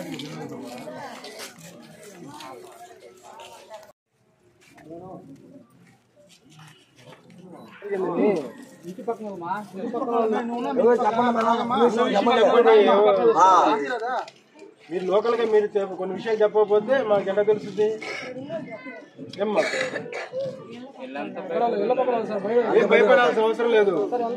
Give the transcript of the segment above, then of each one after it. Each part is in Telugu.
మీరు లోకల్ గా మీరు చెప్ప- కొన్ని విషయాలు చెప్పకపోతే మాకు ఎలా తెలుస్తుంది ఏమ్మా ఏం భయపడాల్సిన అవసరం లేదు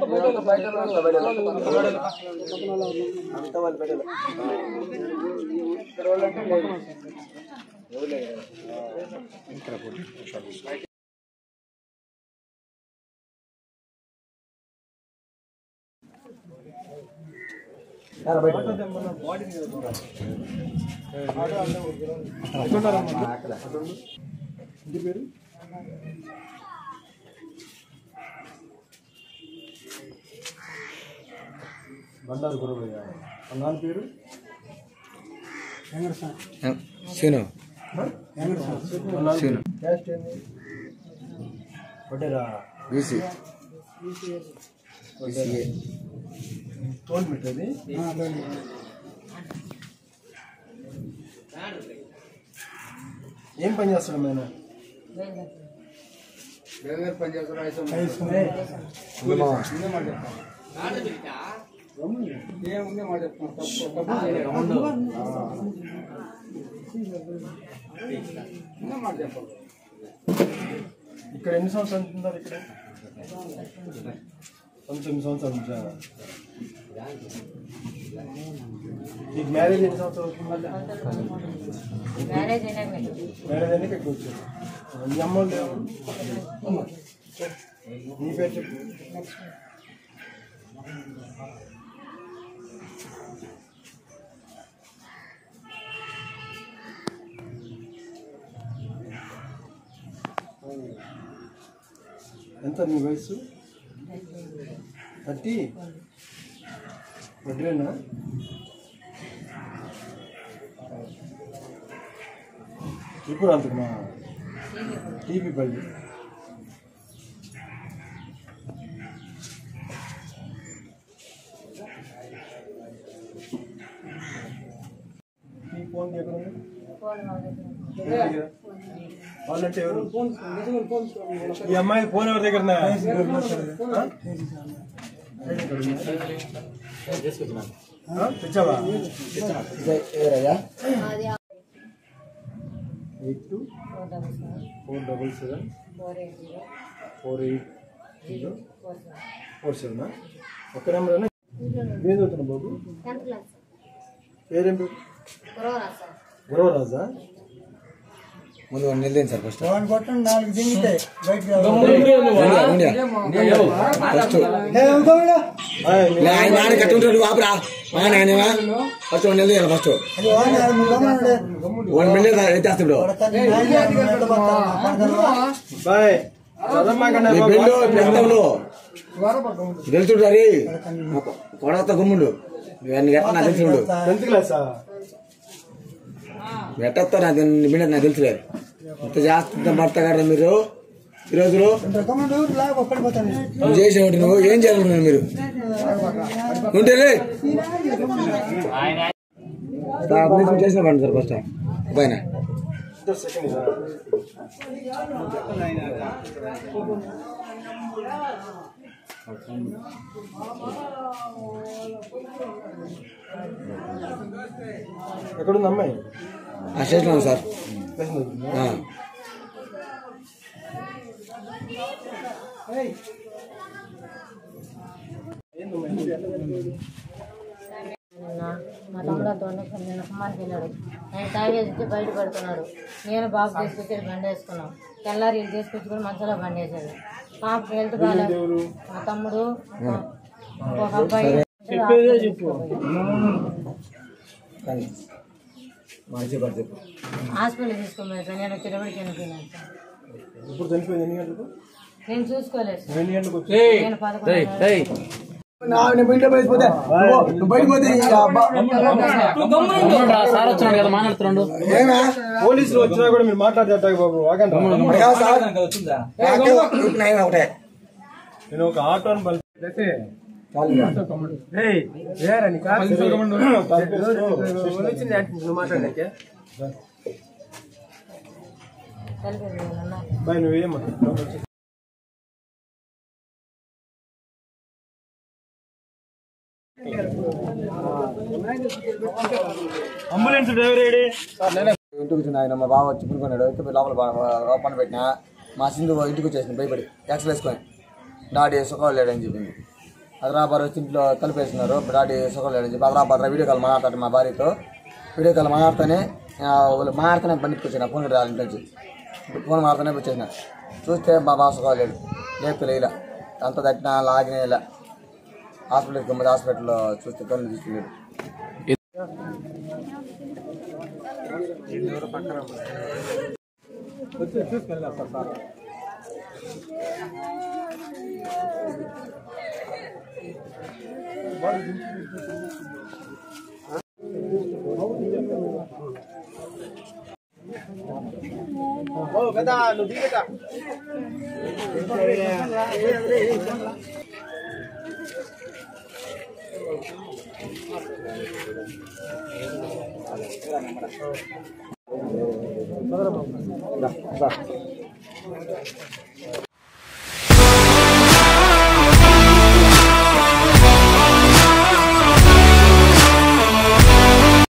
ఇంటి పేరు బండారు గురవయ్య వాళ్ళ నాన్న పేరు సీను వాళ్ళ నాన్న క్యాస్ట్ ఏంది వడ్డేరా బీసీ టోల్ మీటర్ అది ఏం పని చేస్తాడు ఆయన ఇక్కడ ఎన్ని సంవత్సరాలు ఉంటున్నారు ఇక్కడ పంతొమ్మిది సంవత్సరాలు ఉంటున్నారా నీకు మ్యారేజ్ ఎన్ని సంవత్సరాలు అవుతుంది మ్యారేజ్ అయినా మీరు మ్యారేజ్ అయినా ఇక్కడికి వచ్చారు మీ అమ్మ వాళ్ళు ఎవరు? నీ పేరు చెప్పు ఎంత నీ వయసు థర్టీ వడ్డీనా ఇప్పుడు అంతకుమా టీవీ పల్లి ఈ ఫోన్ ఎక్కడ ఉంది ఎవరి దగ్గర? వాళ్ళంటే ఎవరు ఈ అమ్మాయి ఫోన్ ఎవరి దగ్గర ఉందా? ఆ? ఆ? తెచ్చావా ఎవరయ్యా eight two four double seven four double seven four eight zero four eight zero four seven four seven ఒక్క నెంబర్ ఏం చదువుతున్నావు బాబు టెన్త్ క్లాస్ పేరేం పేరు గురవరా సార్ గురవరాజా ముందు వాడిని నిలదేయండి సార్ ఫస్ట్ నాలుగు దిగితే బయటకు ఫస్ట్ ఆయ్, మీ- ఆయన నాన్న కట్టుంటాడు ఆపరా మా నాయనవా ఫస్ట్ వాడిని నిలదేయాలి ఫస్ట్ వాడిని మిల్లే ఎత్తేస్తాడు బాయ్ చదమ్మా కన్నా నీ బాబు. బిల్లు పెంతంలో తెలుసుడు కొడత గుమ్ముడు ఇవన్నీ ఎట్ట నాకు తెలుసుడు టెన్త్ క్లాసా ఎట్టొస్తా నాకు బిడ్డ నాకు తెలుసులే ఇంత చేస్తుంటే భర్త గారు మీరు ఈ రోజులు నువ్వు చేసిన ఒకటి నువ్వు ఏం చేయాలనుకున్నావు మీరు ఉంటే చేసిన పండి సార్ ఫస్ట్ పైన ఇద్దరు సెకండ్ ఇదా? ఎక్కడుంది అమ్మాయి ఆ స్టేషన్ ఉంది సార్ స్టేషన్ దగ్గర. ఆ. ఏందమ్మా, ఇంటికి ఎట్లా వెళ్ళిపోయాడు? నిన్న మా తమ్ముడు అంత వండుకొని నిన్న కుమార్కి వెళ్ళాడు ఆయన తాగేసి వచ్చి బయట పడుతున్నాడు నేను బాబు తీసుకొచ్చి బండి వేసుకున్నాం తెల్లారి వీళ్ళు తీసుకొచ్చి కూడా మంచిగా బండి వేసాడు పాపకి హెల్త్ బాగాలేదు ఎవరు మా తమ్ముడు ఒక అబ్బాయి కానీ మంచి పడి చెప్పు హాస్పిటల్ తీసుకున్నాను సార్ నేను తిరుపతికి వెళ్ళిపోయినాను సార్ ఇప్పుడు చనిపోయింది ఎన్ని గంటలకు నేను చూసుకోలేదు సార్ ఎన్ని గంటలకు వచ్చి నేను పదకొండు బయట పోతే నువ్వు బయట పోతే ఏమా పోలీసులు వచ్చినా కూడా మీరు మాట్లాడేట బాబు ఆగండి ఒకటే నేను ఒక ఆటోని బలితే చాలు ఇక. కలిపి అన్న బాయ్ నువ్వేమో అంబులెన్స్ డ్రైవర్ ఏడి ఇంటికి వచ్చింది ఆయన మా బావ వచ్చి పునుకున్నాడు అయితే లోపల బా- లోపల పెట్టినా మా సింధు ఇంటికి వచ్చేసింది భయపడి ఎక్సలు వేసుకొని డాడీ సుఖం లేడని చెప్పింది హైదరాబాద్ వచ్చి ఇంట్లో తలుపేస్తున్నారు డాడీ సుఖం లేడని చెప్పి హైదరాబాద్ వీడియో కాల్ మాట్లాడతాడు మా భార్యతో వీడియో కాల్ మాట్లాడితేనే ఆ, వాళ్ళు మాట్లాడుతూనే బండికి వచ్చాను ఫోన్ కూడా రాలి నుంచి ఫోన్ మాట్లాడుతూనే వచ్చేసిన చూస్తే మా బావ సుఖం లేడు లేపు ఇలా అంత తట్టినా లాగిన ఇలా హాస్పిటల్కి గమ్మది హాస్పిటల్లో చూస్తే కళ్ళు తీసుకున్నాడు పెద్ద నువ్వు దిగట